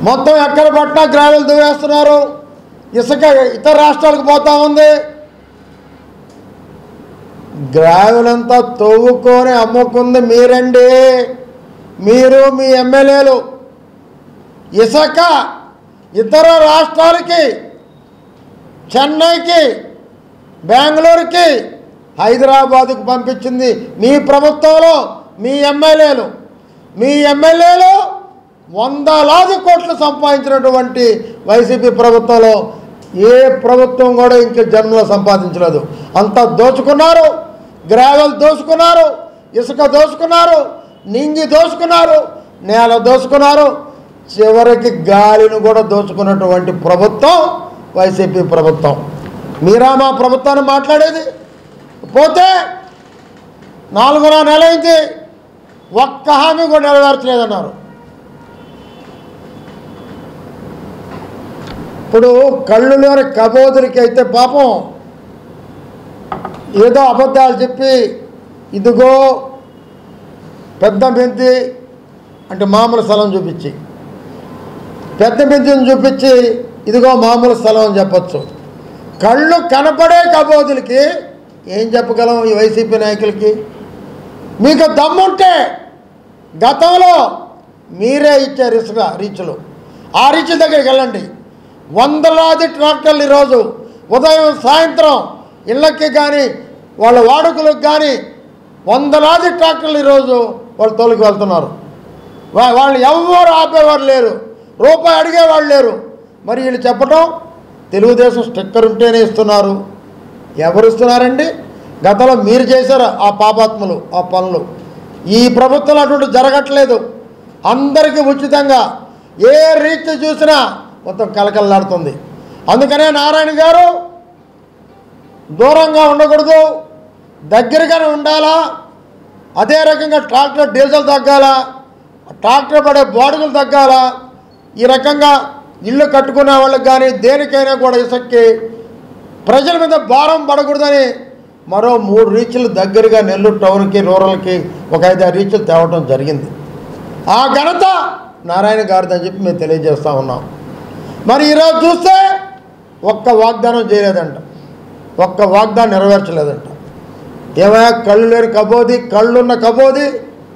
మొత్తం ఎక్కడ పట్టినా గ్రావెల్ దువ్వేస్తున్నారు ఇసుక ఇతర రాష్ట్రాలకు పోతా ఉంది గ్రావెల్ అంతా తవ్వుకొని అమ్ముకుంది మీరండి మీరు మీ ఎమ్మెల్యేలు ఇసుక ఇతర రాష్ట్రాలకి చెన్నైకి బెంగళూరుకి హైదరాబాదుకు పంపించింది మీ ప్రభుత్వంలో మీ ఎమ్మెల్యేలు మీ ఎమ్మెల్యేలు వందలాది కోట్లు సంపాదించినటువంటి వైసీపీ ప్రభుత్వంలో ఏ ప్రభుత్వం కూడా ఇంక జన్మలో సంపాదించలేదు అంతా దోచుకున్నారు గ్రావెల్ దోచుకున్నారు ఇసుక దోచుకున్నారు నింగి దోచుకున్నారు నేల దోచుకున్నారు చివరికి గాలిని కూడా దోచుకున్నటువంటి ప్రభుత్వం వైసీపీ ప్రభుత్వం మీరా మా ప్రభుత్వాన్ని మాట్లాడేది పోతే నాలుగున్నర నెల అయింది ఒక్క హామీ కూడా నెరవేర్చలేదన్నారు ఇప్పుడు కళ్ళు లేని కబోదులకి అయితే పాపం ఏదో అబద్ధాలు చెప్పి ఇదిగో పెద్ద మెంతి అంటే మామూలు స్థలం చూపించి పెద్ద మెంతిని చూపించి ఇదిగో మామూలు స్థలం అని చెప్పచ్చు కళ్ళు కనపడే కబోదులకి ఏం చెప్పగలం ఈ వైసీపీ నాయకులకి మీకు దమ్ముంటే గతంలో మీరే ఇచ్చారు ఇసుక రీచ్లు ఆ రీచ్ దగ్గరికి వెళ్ళండి వందలాది ట్రాక్టర్లు ఈరోజు ఉదయం సాయంత్రం ఇళ్ళకి కానీ వాళ్ళ వాడుకలకు కానీ వందలాది ట్రాక్టర్లు ఈరోజు వాళ్ళు తోలికి వెళ్తున్నారు వా- వాళ్ళు ఎవ్వరు ఆపేవారు లేరు రూపాయి అడిగేవాళ్ళు లేరు మరి వీళ్ళు చెప్పటం తెలుగుదేశం స్టిక్కర్ ఉంటేనే ఇస్తున్నారు ఎవరు ఇస్తున్నారండి గతంలో మీరు చేశారు ఆ పాపాత్ములు ఆ పనులు ఈ ప్రభుత్వం అటువంటి జరగట్లేదు అందరికీ ఉచితంగా ఏ రీచ్ చూసినా మొత్తం కలకలలాడుతుంది అందుకనే నారాయణ గారు దూరంగా ఉండకూడదు దగ్గరగానే ఉండాలా అదే రకంగా ట్రాక్టర్ డీజిల్ తగ్గాలా ట్రాక్టర్ పడే బాడుగులు తగ్గాలా ఈ రకంగా ఇల్లు కట్టుకునే వాళ్ళకి కానీ దేనికైనా కూడా ఇసక్కి ప్రజల మీద భారం పడకూడదని మరో మూడు రీచ్లు దగ్గరగా నెల్లూరు టౌన్కి రూరల్కి ఒక ఐదారు రీచ్లు తేవటం జరిగింది ఆ ఘనత నారాయణ గారిదని చెప్పి మేము తెలియజేస్తూ ఉన్నాం మరి ఈరోజు చూస్తే ఒక్క వాగ్దానం చేయలేదంట ఒక్క వాగ్దానం నెరవేర్చలేదంట ఏమయ్యా కళ్ళు లేని కబోది కళ్ళున్న కబోది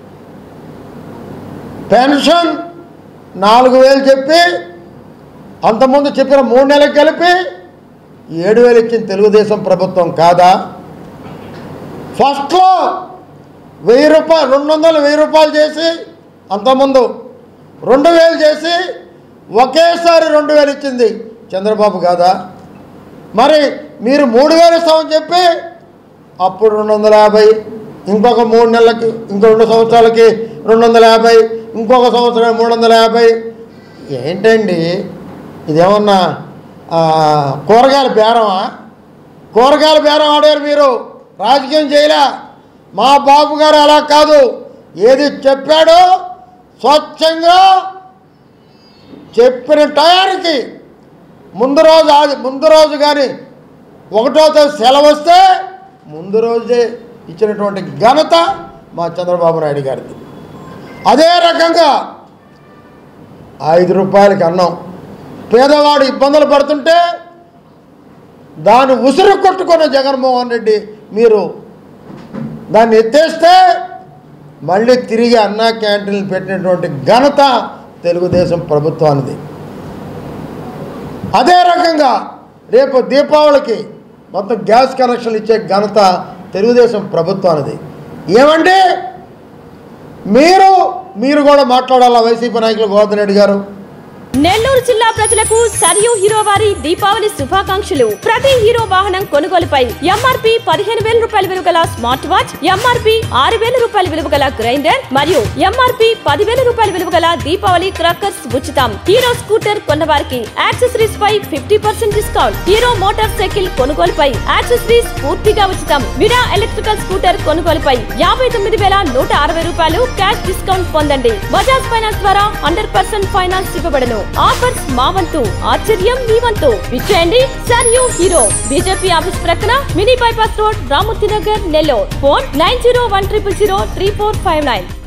పెన్షన్ నాలుగు వేలు చెప్పి అంతకుముందు చెప్పిన మూడు నెలలకు కలిపి ఏడు వేలు ఇచ్చిన తెలుగుదేశం ప్రభుత్వం కాదా ఫస్ట్లో వెయ్యి రూపాయలు రెండు వందలు వెయ్యి రూపాయలు చేసి అంతకుముందు రెండు వేలు చేసి ఒకేసారి రెండు వేలు ఇచ్చింది చంద్రబాబు కాదా మరి మీరు మూడు వేలు ఇస్తామని చెప్పి అప్పుడు రెండు వందల యాభై ఇంకొక మూడు నెలలకి ఇంకో రెండు సంవత్సరాలకి రెండు వందల యాభై ఇంకొక సంవత్సరం మూడు వందల యాభై ఏంటండి ఇదేమన్నా ఆ, కూరగాయల బేరమా కూరగాయల బేరం ఆడారు మీరు రాజకీయం చేయలే మా బాబు గారు అలా కాదు ఏది చెప్పాడో స్వచ్ఛంగా చెప్పిన టయానికి ముందు రోజు ఆది ముందు రోజు కానీ ఒకటో తేదీ సెలవు వస్తే ముందు రోజే ఇచ్చినటువంటి ఘనత మా చంద్రబాబు నాయుడు గారిది అదే రకంగా ఐదు రూపాయలకి అన్నం పేదవాడు ఇబ్బందులు పడుతుంటే దాన్ని ఉసురు కొట్టుకున్న జగన్మోహన్ రెడ్డి మీరు దాన్ని ఎత్తేస్తే మళ్ళీ తిరిగి అన్నా క్యాంటీన్లు పెట్టినటువంటి ఘనత తెలుగుదేశం ప్రభుత్వానిది అదే రకంగా రేపు దీపావళికి మొత్తం గ్యాస్ కనెక్షన్లు ఇచ్చే ఘనత తెలుగుదేశం ప్రభుత్వానిది ఏమండి మీరు మీరు కూడా మాట్లాడాలా వైసీపీ నాయకులు గోవర్ధన్ రెడ్డి గారు నెల్లూరు జిల్లా ప్రజలకు సరియు హీరో వారి దీపావళి శుభాకాంక్షలు ప్రతి హీరో వాహనం కొనుగోలుపై ఎంఆర్పి పదిహేను వేల రూపాయల విలువ గల స్మార్ట్ వాచ్ ఎంఆర్పి ఆరు వేల రూపాయల విలువ గల గ్రైండర్ మరియు ఎంఆర్పి పదివేల రూపాయల విలువ గల దీపావళి క్రాకర్స్ ఉచితం హీరో స్కూటర్ కొన్నవారికి యాక్సెసరీస్ పై fifty percent discount Hero motorcycle కొనుగోలుపై యాక్సెసరీస్ పూర్తిగా ఉచితం విడా ఎలక్ట్రికల్ స్కూటర్ కొనుగోలుపై యాభై తొమ్మిది వేల నూట అరవై రూపాయలు క్యాష్ డిస్కౌంట్ పొందండి బజాజ్ ఫైనాన్స్ ద్వారా హండ్రెడ్ పర్సెంట్ ఫైనాన్స్ ఇవ్వబడను ఆఫర్స్ మా వంతు ఆశ్చర్యం మీ వంతు విచ్చేయండి Sarayu Hero BJP office ప్రక్కన mini bypass road Ramurthy Nagar Nellore phone nine zero one triple zero three four five nine